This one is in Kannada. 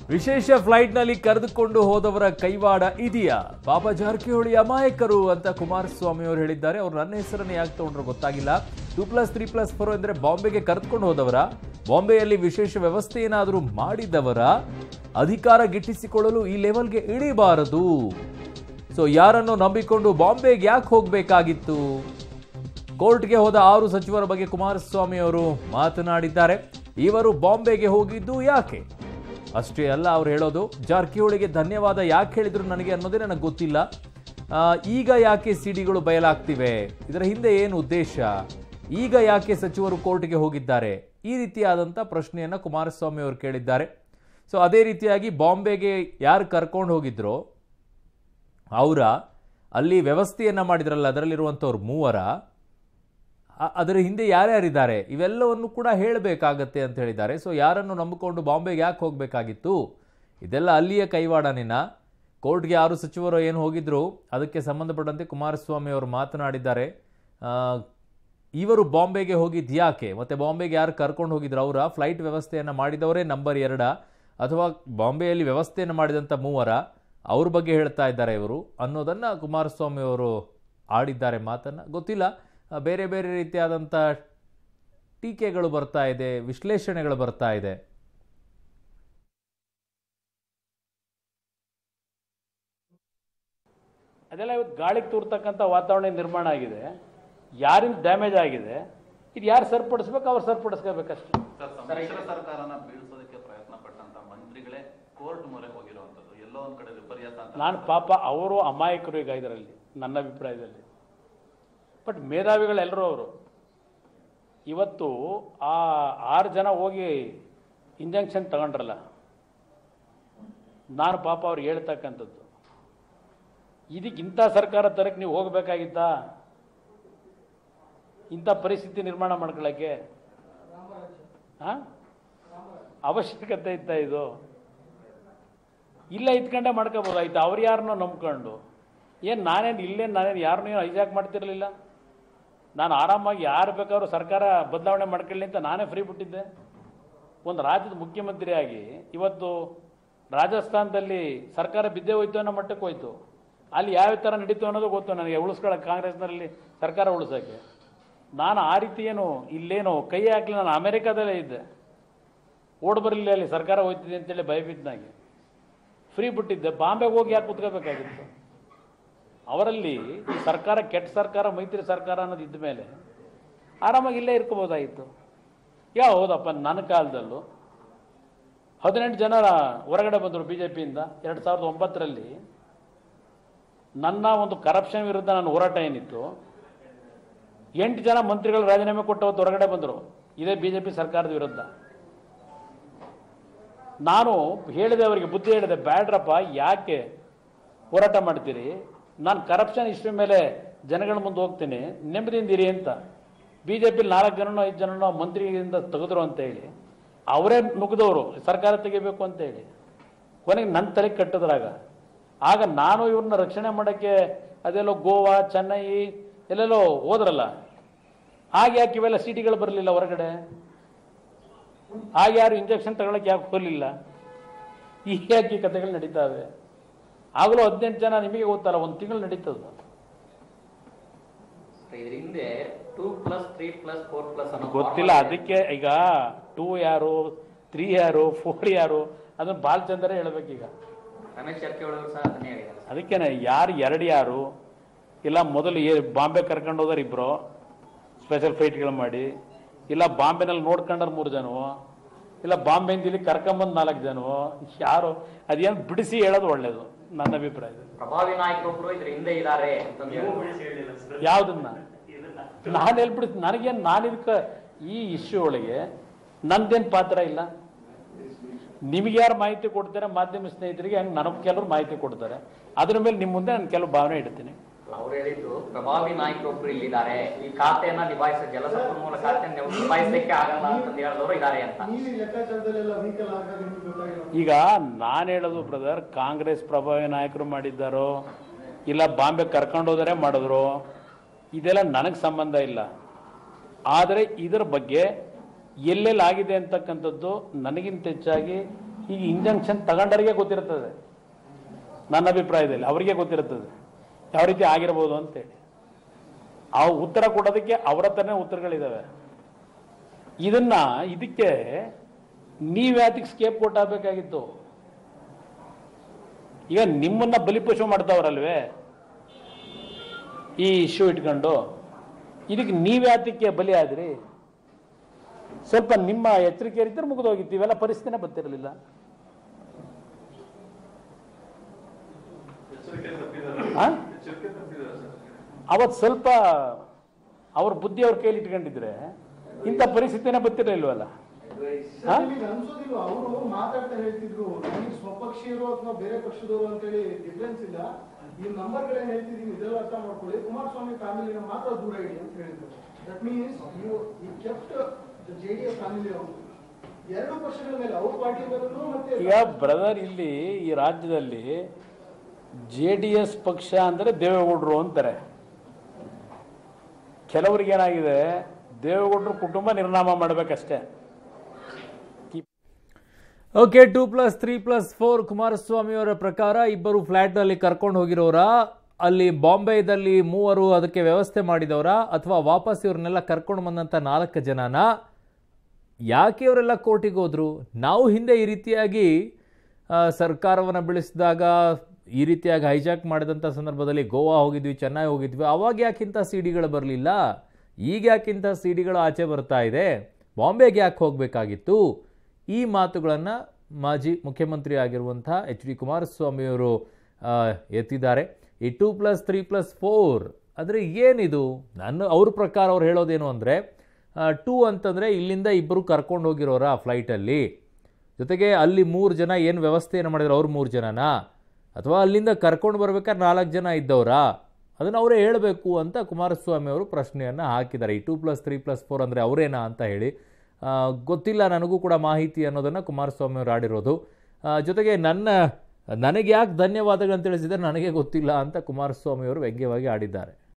ವಿಶೇಷ ಫ್ಲೈಟ್ನಲ್ಲಿ ಕರೆದುಕೊಂಡು ಹೋದವರ ಕೈವಾಡ ಇದೆಯಾ ಬಾಬಾ ಜಾರಕಿಹೊಳಿ ಅಮಾಯಕರು ಅಂತ ಕುಮಾರಸ್ವಾಮಿ ಅವರು ಹೇಳಿದ್ದಾರೆ ಅವ್ರು ನನ್ನ ಹೆಸರನ್ನು ಯಾಕೆ ತಗೊಂಡ್ರು ಗೊತ್ತಾಗಿಲ್ಲ two plus three plus four ಅಂದ್ರೆ ಬಾಂಬೆಗೆ ಕರೆದುಕೊಂಡು ಹೋದವರ ಬಾಂಬೆಯಲ್ಲಿ ವಿಶೇಷ ವ್ಯವಸ್ಥೆ ಏನಾದರೂ ಮಾಡಿದವರ ಅಧಿಕಾರ ಗಿಟ್ಟಿಸಿಕೊಳ್ಳಲು ಈ ಲೆವೆಲ್ಗೆ ಇಳಿಬಾರದು ಸೊ ಯಾರನ್ನು ನಂಬಿಕೊಂಡು ಬಾಂಬೆಗೆ ಯಾಕೆ ಹೋಗಬೇಕಾಗಿತ್ತು ಕೋರ್ಟ್ಗೆ ಹೋದ ಆರು ಸಚಿವರ ಬಗ್ಗೆ ಕುಮಾರಸ್ವಾಮಿ ಅವರು ಮಾತನಾಡಿದ್ದಾರೆ ಇವರು ಬಾಂಬೆಗೆ ಹೋಗಿದ್ದು ಯಾಕೆ ಅಷ್ಟೇ ಅಲ್ಲ ಅವ್ರು ಹೇಳೋದು ಜಾರಕಿಹೊಳಿಗೆ ಧನ್ಯವಾದ ಯಾಕೆ ಹೇಳಿದ್ರು ನನಗೆ ಅನ್ನೋದೇ ನನಗೆ ಗೊತ್ತಿಲ್ಲ ಆ, ಈಗ ಯಾಕೆ ಸಿಡಿಗಳು ಬಯಲಾಗ್ತಿವೆ ಇದರ ಹಿಂದೆ ಏನು ಉದ್ದೇಶ ಈಗ ಯಾಕೆ ಸಚಿವರು ಕೋರ್ಟ್ಗೆ ಹೋಗಿದ್ದಾರೆ ಈ ರೀತಿಯಾದಂಥ ಪ್ರಶ್ನೆಯನ್ನ ಕುಮಾರಸ್ವಾಮಿ ಅವರು ಕೇಳಿದ್ದಾರೆ ಸೊ ಅದೇ ರೀತಿಯಾಗಿ ಬಾಂಬೆಗೆ ಯಾರು ಕರ್ಕೊಂಡು ಹೋಗಿದ್ರೋ ಅವರ ಅಲ್ಲಿ ವ್ಯವಸ್ಥೆಯನ್ನ ಮಾಡಿದ್ರಲ್ಲ ಅದರಲ್ಲಿರುವಂಥವ್ರು ಮೂವರ ಅ- ಅದರ ಹಿಂದೆ ಯಾರ್ಯಾರಿದ್ದಾರೆ ಇವೆಲ್ಲವನ್ನು ಕೂಡ ಹೇಳಬೇಕಾಗತ್ತೆ ಅಂತ ಹೇಳಿದ್ದಾರೆ ಸೊ ಯಾರನ್ನು ನಂಬಿಕೊಂಡು ಬಾಂಬೆಗೆ ಯಾಕೆ ಹೋಗಬೇಕಾಗಿತ್ತು ಇದೆಲ್ಲ ಅಲ್ಲಿಯ ಕೈವಾಡನೇನ ಕೋರ್ಟ್ಗೆ ಯಾರು ಸಚಿವರು ಏನು ಹೋಗಿದ್ರು ಅದಕ್ಕೆ ಸಂಬಂಧಪಟ್ಟಂತೆ ಕುಮಾರಸ್ವಾಮಿ ಅವರು ಮಾತನಾಡಿದ್ದಾರೆ ಆ, ಇವರು ಬಾಂಬೆಗೆ ಹೋಗಿದ್ದು ಯಾಕೆ ಮತ್ತೆ ಬಾಂಬೆಗೆ ಯಾರು ಕರ್ಕೊಂಡು ಹೋಗಿದ್ರು ಅವರ ಫ್ಲೈಟ್ ವ್ಯವಸ್ಥೆಯನ್ನು ಮಾಡಿದವರೇ ನಂಬರ್ ಎರಡ ಅಥವಾ ಬಾಂಬೆಯಲ್ಲಿ ವ್ಯವಸ್ಥೆಯನ್ನು ಮಾಡಿದಂಥ ಮೂವರ ಅವ್ರ ಬಗ್ಗೆ ಹೇಳ್ತಾ ಇದ್ದಾರೆ ಇವರು ಅನ್ನೋದನ್ನ ಕುಮಾರಸ್ವಾಮಿ ಅವರು ಆಡಿದ್ದಾರೆ ಮಾತನ್ನ ಗೊತ್ತಿಲ್ಲ ಆ, ಬೇರೆ ಬೇರೆ ರೀತಿಯಾದಂಥ ಟೀಕೆಗಳು ಬರ್ತಾ ಇದೆ ವಿಶ್ಲೇಷಣೆಗಳು ಬರ್ತಾ ಇದೆ ಅದೆಲ್ಲ ಇವತ್ತು ಗಾಳಿಗೆ ತೂರ್ತಕ್ಕಂಥ ವಾತಾವರಣ ನಿರ್ಮಾಣ ಆಗಿದೆ ಯಾರಿಂದ ಡ್ಯಾಮೇಜ್ ಆಗಿದೆ ಇದು ಯಾರು ಸರಿಪಡಿಸ್ಬೇಕು ಅವ್ರು ಸರಿಪಡಿಸ್ಕೋಬೇಕಷ್ಟೇ ಸರ್ ಸಮ್ಮಿಶ್ರ ಸರ್ಕಾರನ ಬೀಳ್ಸೋದಕ್ಕೆ ಪ್ರಯತ್ನ ಪಟ್ಟಂತ ಮಂತ್ರಿಗಳೇ ಕೋರ್ಟ್ ಮೊರೆ ಹೋಗಿರುವಂತದ್ದು ಎಲ್ಲೋ ಒಂದ್ ಕಡೆ ವಿಪರ್ಯಾಸ ಅಂತ ನಾನು ಪಾಪ ಅವರು ಅಮಾಯಕರು ಈಗ ಇದರಲ್ಲಿ ನನ್ನ ಅಭಿಪ್ರಾಯದಲ್ಲಿ ಬಟ್ ಮೇಧಾವಿಗಳೆಲ್ಲರೂ ಅವರು ಇವತ್ತು ಆ ಆರು ಜನ ಹೋಗಿ ಇಂಜೆಕ್ಷನ್ ತಗೊಂಡ್ರಲ್ಲ ನಾನು ಪಾಪ ಅವ್ರಿಗೆ ಹೇಳ್ತಕ್ಕಂಥದ್ದು ಇದಕ್ಕೆ ಇಂಥ ಸರ್ಕಾರ ತರಕ್ಕೆ ನೀವು ಹೋಗಬೇಕಾಗಿತ್ತಾ ಇಂಥ ಪರಿಸ್ಥಿತಿ ನಿರ್ಮಾಣ ಮಾಡ್ಕೊಳ್ಳೋಕ್ಕೆ ಹಾಂ ಅವಶ್ಯಕತೆ ಇತ್ತ ಇದು ಇಲ್ಲ ಇತ್ಕೊಂಡೆ ಮಾಡ್ಕೋಬೋದಾಯ್ತು ಅವ್ರು ಯಾರನ್ನೋ ನಂಬ್ಕೊಂಡು ಏನು ನಾನೇನು ಇಲ್ಲೇನು ನಾನೇನು ಯಾರನ್ನೂ ಏನು ಹೈಜಾಕ್ ಮಾಡ್ತಿರಲಿಲ್ಲ ನಾನು ಆರಾಮಾಗಿ ಯಾರು ಬೇಕಾದ್ರೂ ಸರ್ಕಾರ ಬದಲಾವಣೆ ಮಾಡ್ಕೊಳ್ಳಿ ಅಂತ ನಾನೇ ಫ್ರೀ ಬಿಟ್ಟಿದ್ದೆ ಒಂದು ರಾಜ್ಯದ ಮುಖ್ಯಮಂತ್ರಿಯಾಗಿ ಇವತ್ತು ರಾಜಸ್ಥಾನದಲ್ಲಿ ಸರ್ಕಾರ ಬಿದ್ದೇ ಹೋಯ್ತು ಅನ್ನೋ ಮಟ್ಟಕ್ಕೆ ಹೋಯ್ತು ಅಲ್ಲಿ ಯಾವ ಥರ ನಡೀತು ಅನ್ನೋದು ಗೊತ್ತು ನನಗೆ ಉಳಿಸ್ಕೊಳ್ಳೋಕೆ ಕಾಂಗ್ರೆಸ್ನಲ್ಲಿ ಸರ್ಕಾರ ಉಳಿಸೋಕ್ಕೆ ನಾನು ಆ ರೀತಿ ಏನು ಇಲ್ಲೇನು ಕೈ ಹಾಕಲಿ ನಾನು ಅಮೆರಿಕಾದಲ್ಲೇ ಇದ್ದೆ ಓಡ್ ಬರಲಿಲ್ಲ ಅಲ್ಲಿ ಸರ್ಕಾರ ಹೋಯ್ತಿದೆ ಅಂತೇಳಿ ಭಯಬಿದ್ದನಾಗಿ ಫ್ರೀ ಬಿಟ್ಟಿದ್ದೆ ಬಾಂಬೆಗೆ ಹೋಗಿ ಯಾಕೆ ಕುತ್ಕೋಬೇಕಾಗಿತ್ತು ಅವರಲ್ಲಿ ಈ ಸರ್ಕಾರ ಕೆಟ್ಟ ಸರ್ಕಾರ ಮೈತ್ರಿ ಸರ್ಕಾರ ಅನ್ನೋದು ಇದ್ದ ಮೇಲೆ ಆರಾಮಾಗಿ ಇಲ್ಲೇ ಇರ್ಕೋಬೋದಾಗಿತ್ತು ಯಾ ಹೌದಪ್ಪ ನನ್ನ ಕಾಲದಲ್ಲೂ ಹದಿನೆಂಟು ಜನ ಹೊರಗಡೆ ಬಂದರು ಬಿ ಜೆ ಪಿಯಿಂದ ಎರಡು ಸಾವಿರದ ಒಂಬತ್ತರಲ್ಲಿ ನನ್ನ ಒಂದು ಕರಪ್ಷನ್ ವಿರುದ್ಧ ನನ್ನ ಹೋರಾಟ ಏನಿತ್ತು ಎಂಟು ಜನ ಮಂತ್ರಿಗಳು ರಾಜೀನಾಮೆ ಕೊಟ್ಟು ಅವತ್ತು ಹೊರಗಡೆ ಬಂದರು ಇದೇ ಬಿ ಜೆ ಪಿ ಸರ್ಕಾರದ ವಿರುದ್ಧ ನಾನು ಹೇಳಿದೆ ಅವರಿಗೆ ಬುದ್ಧಿ ಹೇಳಿದೆ ಬ್ಯಾಡ್ರಪ್ಪ ಯಾಕೆ ಹೋರಾಟ ಮಾಡ್ತೀರಿ ನಾನು ಕರಪ್ಷನ್ ಇಷ್ಟ್ರ ಮೇಲೆ ಜನಗಳ ಮುಂದೆ ಹೋಗ್ತೀನಿ ನೆಮ್ಮದಿಯಿಂದಿರಿ ಅಂತ ಬಿ ಜೆ ಪಿಲಿ ನಾಲ್ಕು ಜನನೋ ಐದು ಜನನೋ ಮಂತ್ರಿಯಿಂದ ತೆಗೆದ್ರು ಅಂತ ಹೇಳಿ ಅವರೇ ನುಗ್ದವರು ಸರ್ಕಾರ ತೆಗಿಬೇಕು ಅಂತ ಹೇಳಿ ಕೊನೆಗೆ ನನ್ನ ತಲೆ ಕಟ್ಟಿದ್ರಾಗ ಆಗ ನಾನು ಇವ್ರನ್ನ ರಕ್ಷಣೆ ಮಾಡೋಕ್ಕೆ ಅದೆಲ್ಲೋ ಗೋವಾ ಚೆನ್ನೈ ಎಲ್ಲೆಲ್ಲೋ ಹೋದ್ರಲ್ಲ ಹಾಗೆ ಯಾಕೆ ಇವೆಲ್ಲ ಸಿಟಿಗಳು ಬರಲಿಲ್ಲ ಹೊರಗಡೆ ಹಾಗೆ ಯಾರು ಇಂಜೆಕ್ಷನ್ ತಗೊಳಕ್ಕೆ ಯಾಕೆ ಹೋಗಲಿಲ್ಲ ಈ ಯಾಕೆ ಈ ಕಥೆಗಳು ನಡೀತಾವೆ ಆಗಲೂ ಹದಿನೆಂಟು ಜನ ನಿಮಗೆ ಗೊತ್ತಲ್ಲ ಒಂದು ತಿಂಗಳು ನಡೀತದ ಇದ್ರ ಹಿಂದೆ two plus three plus four plus ಅನ್ನೋ ಗೊತ್ತಿಲ್ಲ ಅದಕ್ಕೆ ಈಗ ಟೂ ಯಾರು ತ್ರೀ ಯಾರು ಫೋರ್ ಯಾರು ಅದನ್ನ ಬಾಲಚಂದ್ರೇ ಹೇಳ್ಬೇಕೀಗ ರಮೇಶ್ ಜಾರಕಿಹೊಳಿ ಅವರು ಸಹ ಅದನ್ನೇ ಹೇಳಿದ್ದಾರೆ ಅದಕ್ಕೇನೆ ಯಾರು ಎರಡು ಯಾರು ಇಲ್ಲ ಮೊದಲು ಏ ಬಾಂಬೆ ಕರ್ಕೊಂಡು ಹೋದರ್ ಇಬ್ರು ಸ್ಪೆಷಲ್ ಫ್ಲೈಟ್ಗಳು ಮಾಡಿ ಇಲ್ಲ ಬಾಂಬೆನಲ್ಲಿ ನೋಡ್ಕೊಂಡರ್ ಮೂರು ಜನವು ಇಲ್ಲ ಬಾಂಬೆಯಿಂದ ಇಲ್ಲಿ ಕರ್ಕೊಂಬಂದ್ ನಾಲ್ಕು ಜನವು ಯಾರು ಅದೇನು ಬಿಡಿಸಿ ಹೇಳೋದು ಒಳ್ಳೇದು ನನ್ನ ಅಭಿಪ್ರಾಯದಲ್ಲಿ ಪ್ರಭಾವಿ ನಾಯಕರೊಬ್ರು ಇದ್ರ ಹಿಂದೆ ಇದ್ದಾರೆ ಅಂತಂದು ಯಾವ್ದನ್ನ ನಾನು ಹೇಳ್ಬಿಡ್ತೀನಿ ನನಗೇನು ನಾನು ಇದಕ್ಕೆ ಈ ಇಶ್ಯೂ ಒಳಗೆ ನಂದೇನು ಪಾತ್ರ ಇಲ್ಲ ನಿಮ್ಗೆ ಯಾರು ಮಾಹಿತಿ ಕೊಡ್ತಾರೆ ಮಾಧ್ಯಮ ಸ್ನೇಹಿತರಿಗೆ ಹಂಗೆ ನನಗೆ ಕೆಲವರು ಮಾಹಿತಿ ಕೊಡ್ತಾರೆ ಅದ್ರ ಮೇಲೆ ನಿಮ್ಮ ಮುಂದೆ ನಾನು ಕೆಲವು ಭಾವನೆ ಇಡ್ತೀನಿ ಅವ್ರು ಹೇಳಿದ್ದು ಪ್ರಭಾವಿ ನಾಯಕರೊಬ್ರು ಇಲ್ಲಿದ್ದಾರೆ ಈ ಖಾತೆಯನ್ನ ನಿಭಾಯಿಸ ಜಲಸಂಪನ್ಮೂಲ ಖಾತೆಯನ್ನ ನಿಭಾಯಿಸಲಿಕ್ಕೆ ಆಗಲ್ಲ ಅಂತಂದು ಹೇಳಿದವರು ಇದ್ದಾರೆ ಅಂತ ನೀವು ಈ ಲೆಕ್ಕಾಚಾರದಲ್ಲೆಲ್ಲ ವೀಕಲ್ ಆಗೋದು ನಿಮ್ಗೆ ಗೊತ್ತಾಗಿಲ್ಲ ಈಗ ನಾನು ಹೇಳೋದು ಬ್ರದರ್ ಕಾಂಗ್ರೆಸ್ ಪ್ರಭಾವಿ ನಾಯಕರು ಮಾಡಿದ್ದಾರೋ ಇಲ್ಲ ಬಾಂಬೆ ಕರ್ಕೊಂಡು ಹೋದರೆ ಮಾಡಿದ್ರು ಇದೆಲ್ಲ ನನಗೆ ಸಂಬಂಧ ಇಲ್ಲ ಆದರೆ ಇದರ ಬಗ್ಗೆ ಎಲ್ಲೆಲ್ಲಿ ಆಗಿದೆ ಅಂತಕ್ಕಂಥದ್ದು ನನಗಿಂತ ಹೆಚ್ಚಾಗಿ ಈಗ ಇಂಜಂಕ್ಷನ್ ತಗೊಂಡವರಿಗೆ ಗೊತ್ತಿರ್ತದೆ ನನ್ನ ಅಭಿಪ್ರಾಯದಲ್ಲಿ ಅವರಿಗೆ ಗೊತ್ತಿರುತ್ತದೆ ಯಾವ ರೀತಿ ಆಗಿರ್ಬೋದು ಅಂತೇಳಿ ಆ ಉತ್ತರ ಕೊಡೋದಕ್ಕೆ ಅವರ ಹತ್ರನೇ ಉತ್ತರಗಳಿದಾವೆ ಇದನ್ನ ಇದಕ್ಕೆ ನೀವ್ಯಾತಿಗೆ ಸ್ಕೇಪ್ ಕೊಟ್ಟು ಹಾಕ್ಬೇಕಾಗಿತ್ತು ಈಗ ನಿಮ್ಮನ್ನ ಬಲಿಪಶು ಮಾಡ್ತಾವ್ರಲ್ವೇ ಈ ಇಶ್ಯೂ ಇಟ್ಕೊಂಡು ಇದಕ್ಕೆ ನೀವ್ಯಾತಕ್ಕೆ ಬಲಿ ಆದ್ರಿ ಸ್ವಲ್ಪ ನಿಮ್ಮ ಎಚ್ಚರಿಕೆ ಇರಿದ್ರೆ ಮುಗಿದೋಗಿತ್ತು ಇವೆಲ್ಲ ಪರಿಸ್ಥಿತಿನೇ ಬರ್ತಿರಲಿಲ್ಲ ಆ? ಅವತ್ತು ಸ್ವಲ್ಪ ಅವ್ರ ಬುದ್ಧಿ ಅವ್ರ ಕೈಲಿ ಇಟ್ಕೊಂಡಿದ್ರೆ ಇಂಥ ಪರಿಸ್ಥಿತಿನೇ ಬರ್ತಿರಲಿಲ್ವಲ್ಲ ಹಾ? ನಿಮಗೆ ಅನ್ಸೋದಿಲ್ವ ಅವರು ಮಾತಾಡ್ತಾ ಹೇಳ್ತಿದ್ರು ನಮಗೆ ಸ್ವಪಕ್ಷೀಯರು ಅಥವಾ ಬೇರೆ ಪಕ್ಷದವರು ಅಂತೇಳಿ ಡಿಫ್ರೆನ್ಸ್ ಇಲ್ಲ ಈ ನಂಬರ್ಗಳೇನ್ ಹೇಳ್ತಿದೀವಿ ಇದೆಲ್ಲ ಅರ್ಥ ಮಾಡ್ಕೊಳ್ಳಿ ಕುಮಾರಸ್ವಾಮಿ ಫ್ಯಾಮಿಲಿನ ಮಾತ್ರ ದೂರ ಇಡಿ ಅಂತ ಹೇಳಿದ್ರು ದಟ್ ಮೀನ್ಸ್ ಯು ಈ ಕೆಫ್ಟ್ ಜೆ ಡಿ ಎಸ್ ಫ್ಯಾಮಿಲಿ ಅವರು ಎರಡು ಪಕ್ಷಗಳ ಮೇಲೆ ಅವ್ರ ಪಾರ್ಟಿ ಮೇಲೂ ಮತ್ತೆ ಈಗ ಬ್ರದರ್ ಇಲ್ಲಿ ಈ ರಾಜ್ಯದಲ್ಲಿ ಜೆ ಡಿ ಎಸ್ ಪಕ್ಷ ಅಂದರೆ ದೇವೇಗೌಡರು ಅಂತಾರೆ ಕೆಲವ್ರಿಗೆ ಏನಾಗಿದೆ ದೇವೇಗೌಡರು ಕುಟುಂಬ ನಿರ್ನಾಮ ಮಾಡಬೇಕಷ್ಟೇ okay two plus three plus four Kumaraswamy ಅವರ ಪ್ರಕಾರ ಇಬ್ಬರು ಫ್ಲ್ಯಾಟ್ನಲ್ಲಿ ಕರ್ಕೊಂಡು ಹೋಗಿರೋರ ಅಲ್ಲಿ ಬಾಂಬೆದಲ್ಲಿ ಮೂವರು ಅದಕ್ಕೆ ವ್ಯವಸ್ಥೆ ಮಾಡಿದವರ ಅಥವಾ ವಾಪಸ್ ಇವ್ರನ್ನೆಲ್ಲ ಕರ್ಕೊಂಡು ಬಂದಂಥ ನಾಲ್ಕು ಜನನ ಯಾಕೆ ಇವರೆಲ್ಲ ಕೋರ್ಟಿಗೆ ಹೋದ್ರು ನಾವು ಹಿಂದೆ ಈ ರೀತಿಯಾಗಿ ಸರ್ಕಾರವನ್ನು ಬೆಳೆಸಿದಾಗ ಈ ರೀತಿಯಾಗಿ ಹೈಜಾಕ್ ಮಾಡಿದಂಥ ಸಂದರ್ಭದಲ್ಲಿ ಗೋವಾ ಹೋಗಿದ್ವಿ ಚೆನ್ನೈ ಹೋಗಿದ್ವಿ ಅವಾಗ ಯಾಕಿಂತ ಸಿ ಡಿಗಳು ಬರಲಿಲ್ಲ ಈಗ ಯಾಕಿಂತ ಸಿ ಡಿಗಳು ಆಚೆ ಬರ್ತಾ ಇದೆ ಬಾಂಬೆಗೆ ಯಾಕೆ ಹೋಗಬೇಕಾಗಿತ್ತು ಈ ಮಾತುಗಳನ್ನು ಮಾಜಿ ಮುಖ್ಯಮಂತ್ರಿ ಆಗಿರುವಂಥ ಎಚ್ ಡಿ ಕುಮಾರಸ್ವಾಮಿಯವರು ಆ, ಎತ್ತಿದ್ದಾರೆ ಈ two plus three plus four ಅಂದರೆ ಏನಿದು ನನ್ನ ಅವ್ರ ಪ್ರಕಾರ ಅವ್ರು ಹೇಳೋದೇನು ಅಂದರೆ ಟೂ ಅಂತಂದರೆ ಇಲ್ಲಿಂದ ಇಬ್ಬರು ಕರ್ಕೊಂಡು ಹೋಗಿರೋರ ಫ್ಲೈಟಲ್ಲಿ ಜೊತೆಗೆ ಅಲ್ಲಿ ಮೂರು ಜನ ಏನು ವ್ಯವಸ್ಥೆಯನ್ನು ಮಾಡಿದ್ರು ಅವ್ರು ಮೂರು ಜನನಾ ಅಥವಾ ಅಲ್ಲಿಂದ ಕರ್ಕೊಂಡು ಬರ್ಬೇಕಾದ್ರೆ ನಾಲ್ಕು ಜನ ಇದ್ದವರಾ ಅದನ್ನು ಅವರೇ ಹೇಳಬೇಕು ಅಂತ ಕುಮಾರಸ್ವಾಮಿ ಅವರು ಪ್ರಶ್ನೆಯನ್ನು ಹಾಕಿದ್ದಾರೆ ಈ two plus three plus four ಅಂದರೆ ಅವರೇನಾ ಅಂತ ಹೇಳಿ ಆ, ಗೊತ್ತಿಲ್ಲ ನನಗೂ ಕೂಡ ಮಾಹಿತಿ ಅನ್ನೋದನ್ನು ಕುಮಾರಸ್ವಾಮಿ ಅವರು ಆಡಿರೋದು ಆ, ಜೊತೆಗೆ ನನ್ನ ನನಗೆ ಯಾಕೆ ಧನ್ಯವಾದಗಳನ್ನು ತಿಳಿಸಿದರೆ ನನಗೆ ಗೊತ್ತಿಲ್ಲ ಅಂತ ಕುಮಾರಸ್ವಾಮಿ ಅವರು ವ್ಯಂಗ್ಯವಾಗಿ ಆಡಿದ್ದಾರೆ